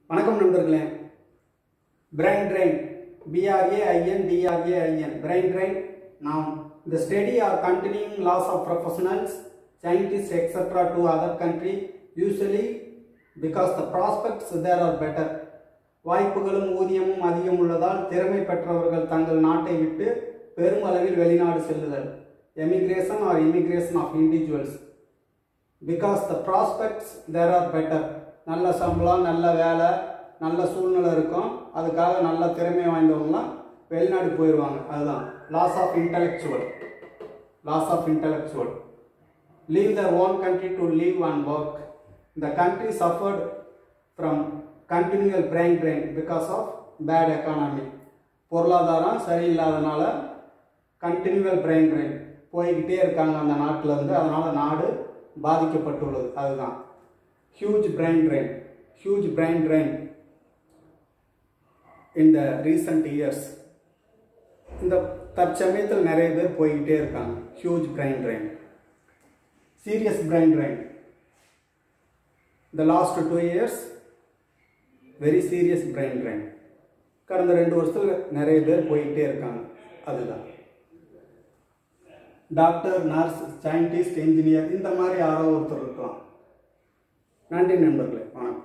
வணக்கம் நண்பர்களே brain drain B R A I N D R A I N brain drain நாம் the study or continuing loss of professionals scientists etc to other country usually because the prospects there are better வாய்ப்புகளும் ஊதியமும் அதிகம் உள்ளதால் திறமை பெற்றவர்கள் தங்கள் நாட்டை விட்டு பெருமளவில் வெளிநாடு செல்லுதல் emigration or immigration of individuals because the prospects there are better நல்ல சம்பளம் நல்ல வேலை நல்ல சூழ்நிலை இருக்கும் அதுக்காக நல்ல திறமை வாய்ந்தவங்களாம் வெளிநாடு போயிடுவாங்க அதுதான் loss of intellectual loss of intellectual leave their own country to live and work the country suffered from continual brain drain because of bad economy பொருளாதாரம் சரியில்லாதனால கண்டினியூவல் பிரெயின் ட்ரெயின் போய்கிட்டே இருக்காங்க அந்த நாட்டில் இருந்து அதனால நாடு பாதிக்கப்பட்டுள்ளது அதுதான் huge brain drain huge brain drain இந்த ரீசன்ட் இயர்ஸ் இந்த தற்சமயத்தில் நிறைய பேர் போய்கிட்டே இருக்காங்க huge brain drain serious brain drain இந்த last two years very serious brain drain கடந்த ரெண்டு வருஷத்தில் நிறைய பேர் போய்கிட்டே இருக்காங்க அதுதான் டாக்டர் நர்ஸ் சயின்டிஸ்ட் இன்ஜினியர் இந்த மாதிரி யாரோ ஒருத்தர் இருக்கலாம் நன்றி நண்பர்களே வணக்கம்